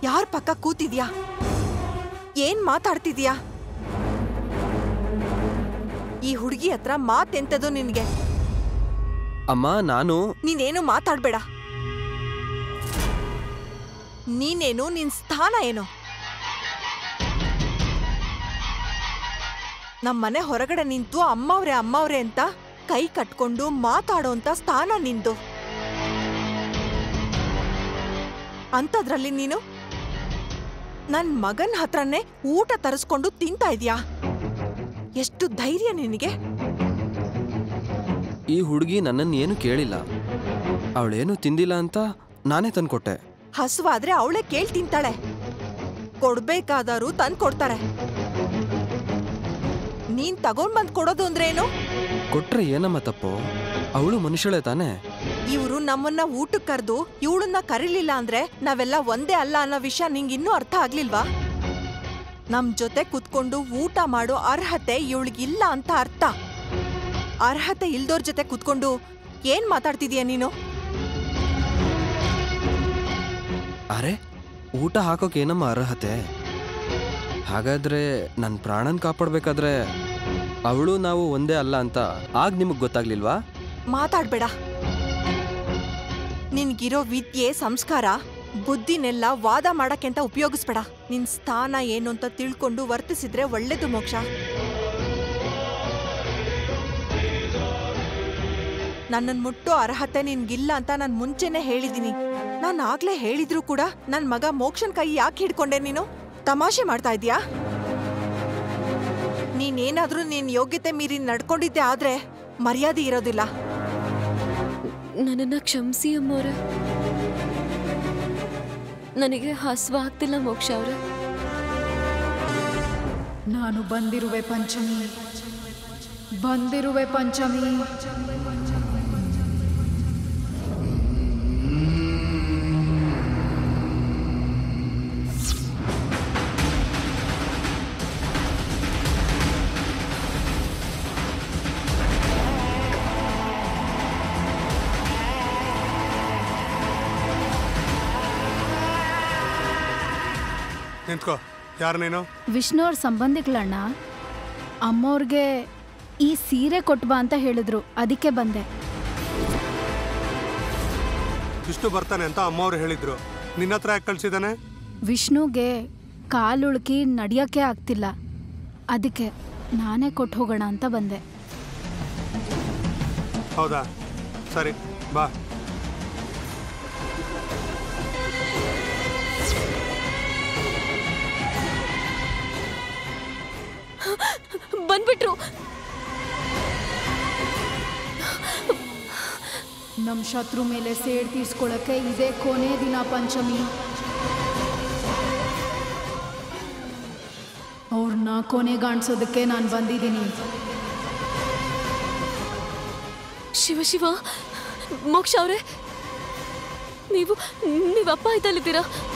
ಯಾರ್ ಪಕ್ಕ ಕೂತಿದ್ಯಾ ಏನ್ ಮಾತಾಡ್ತಿದ್ಯಾ ಈ ಹುಡುಗಿ ಹತ್ರ ಮಾತೆಂತದು ನಿನ್ಗೆ ಅಮ್ಮ ನಾನು ನೀನೇನು ಮಾತಾಡ್ಬೇಡ ನೀನೇನು ನಿನ್ ಸ್ಥಾನ ಏನು ನಮ್ಮನೆ ಹೊರಗಡೆ ನಿಂತು ಅಮ್ಮವ್ರೆ ಅಮ್ಮವ್ರೆ ಅಂತ ಕೈ ಕಟ್ಕೊಂಡು ಮಾತಾಡೋಂತ ಸ್ಥಾನ ನಿಂದು ಅಂಥದ್ರಲ್ಲಿ ನೀನು ನನ್ ಮಗನ್ ಹತ್ರನೇ ಊಟ ತರಿಸ್ಕೊಂಡು ತಿಂತಾ ಇದ್ಯಾ ಎಷ್ಟು ಧೈರ್ಯ ನಿನಗೆ ಈ ಹುಡುಗಿ ನನ್ನನ್ನು ಏನು ಕೇಳಿಲ್ಲ ಅವಳೇನು ತಿಂದಿಲ್ಲ ಅಂತ ನಾನೇ ತಂದ್ಕೊಟ್ಟೆ ಹಸುವಾದ್ರೆ ಅವಳೇ ಕೇಳ್ ತಿಂತಾಳೆ ಕೊಡ್ಬೇಕಾದರೂ ತಂದ್ ಕೊಡ್ತಾರೆ ನೀನ್ ತಗೊಂಡ್ ಬಂದ್ ಕೊಡೋದು ಅಂದ್ರೆ ಏನು ಕೊಟ್ರೆ ಏನಮ್ಮ ತಪ್ಪು ಅವಳು ಮನುಷ್ಯಳೇ ತಾನೇ ಇವ್ರು ನಮ್ಮನ್ನ ಊಟಕ್ ಕರೆದು ಇವಳನ್ನ ಕರೀಲಿಲ್ಲ ಅಂದ್ರೆ ನಾವೆಲ್ಲ ಒಂದೇ ಅಲ್ಲ ಅನ್ನೋ ವಿಷಯ ನಿಂಗ್ ಇನ್ನೂ ಅರ್ಥ ಆಗ್ಲಿಲ್ವಾ ನಮ್ ಜೊತೆ ಕುತ್ಕೊಂಡು ಊಟ ಮಾಡೋ ಅರ್ಹತೆ ಇವಳಿಗಿಲ್ಲ ಅಂತ ಅರ್ಥ ಅರ್ಹತೆ ಇಲ್ದೋರ್ ಜೊತೆ ಕುತ್ಕೊಂಡು ಏನ್ ಮಾತಾಡ್ತಿದೀಯ ನೀನು ಅರೆ ಊಟ ಹಾಕೋಕೆ ಏನಮ್ಮ ಅರ್ಹತೆ ಹಾಗಾದ್ರೆ ನನ್ನ ಪ್ರಾಣನ್ ಕಾಪಾಡ್ಬೇಕಾದ್ರೆ ಅವಳು ನಾವು ಒಂದೇ ಅಲ್ಲ ಅಂತ ಆಗ ನಿಮಗೆ ಗೊತ್ತಾಗ್ಲಿಲ್ವಾ ಮಾತಾಡ್ಬೇಡ ನಿನ್ಗಿರೋ ವಿದ್ಯೆ ಸಂಸ್ಕಾರ ಬುದ್ಧಿನೆಲ್ಲ ವಾದ ಮಾಡಕ್ಕೆ ಅಂತ ಉಪಯೋಗಿಸ್ಬೇಡ ನಿನ್ ಸ್ಥಾನ ಏನು ಅಂತ ತಿಳ್ಕೊಂಡು ವರ್ತಿಸಿದ್ರೆ ಒಳ್ಳೇದು ಮೋಕ್ಷ ನನ್ನನ್ ಮುಟ್ಟೋ ಅರ್ಹತೆ ನಿನ್ಗಿಲ್ಲ ಅಂತ ನಾನ್ ಮುಂಚೆನೆ ಹೇಳಿದೀನಿ ನಾನ್ ಆಗ್ಲೇ ಹೇಳಿದ್ರು ಕೂಡ ನನ್ ಮಗ ಮೋಕ್ಷನ್ ಕೈ ಯಾಕೆ ಹಿಡ್ಕೊಂಡೆ ನೀನು ತಮಾಷೆ ಮಾಡ್ತಾ ಇದ್ಯಾ ನೀನೇನಾದ್ರೂ ನಿನ್ ಯೋಗ್ಯತೆ ಮೀರಿ ನಡ್ಕೊಂಡಿದ್ದೆ ಆದ್ರೆ ಮರ್ಯಾದೆ ಇರೋದಿಲ್ಲ ನನ್ನನ್ನು ಕ್ಷಮಿಸಿ ಅಮ್ಮವ್ರೆ ನನಗೆ ಹಸ್ವ ಆಗ್ತಿಲ್ಲ ಮೋಕ್ಷ ಅವ್ರೆ ನಾನು ಬಂದಿರುವೆ ಪಂಚಮಿ ಬಂದಿರುವೆ ಪಂಚಮಿ ನಿಂತ್ಕೋ ಯಾರು ನೀನು ವಿಷ್ಣು ಅವ್ರ ಸಂಬಂಧಿಗಳಣ್ಣ ಅಮ್ಮವ್ರಿಗೆ ಈ ಸೀರೆ ಕೊಟ್ಟು ಬಾ ಅಂತ ಹೇಳಿದ್ರು ಅದಕ್ಕೆ ಬಂದೆ ವಿಷ್ಣು ಬರ್ತಾನೆ ಅಂತ ಅಮ್ಮವ್ರು ಹೇಳಿದ್ರು ನಿನ್ನ ಹತ್ರ ಯಾಕೆ ಕಳ್ಸಿದಾನೆ ವಿಷ್ಣುಗೆ ಕಾಲುಳುಕಿ ನಡೆಯೋಕ್ಕೆ ಆಗ್ತಿಲ್ಲ ಅದಕ್ಕೆ ನಾನೇ ಕೊಟ್ಟು ಹೋಗೋಣ ಅಂತ ಬಂದೆ ಹೌದಾ ಸರಿ ಬಾ ಬಂದ್ಬಿಟ್ರು ನಮ್ಮ ಶತ್ರು ಮೇಲೆ ಸೇಡ್ ತೀರ್ಸ್ಕೊಳಕ್ಕೆ ಇದೇ ಕೊನೆ ದಿನ ಪಂಚಮಿ ಅವ್ರನ್ನ ಕೊನೆಗಾಣಿಸೋದಕ್ಕೆ ನಾನು ಬಂದಿದ್ದೀನಿ ಶಿವ ಶಿವ ಮೋಕ್ಷ ಅವ್ರೆ ನೀವು ನೀವು ಅಪ್ಪ ಇದ್ದಲ್ಲಿದ್ದೀರಾ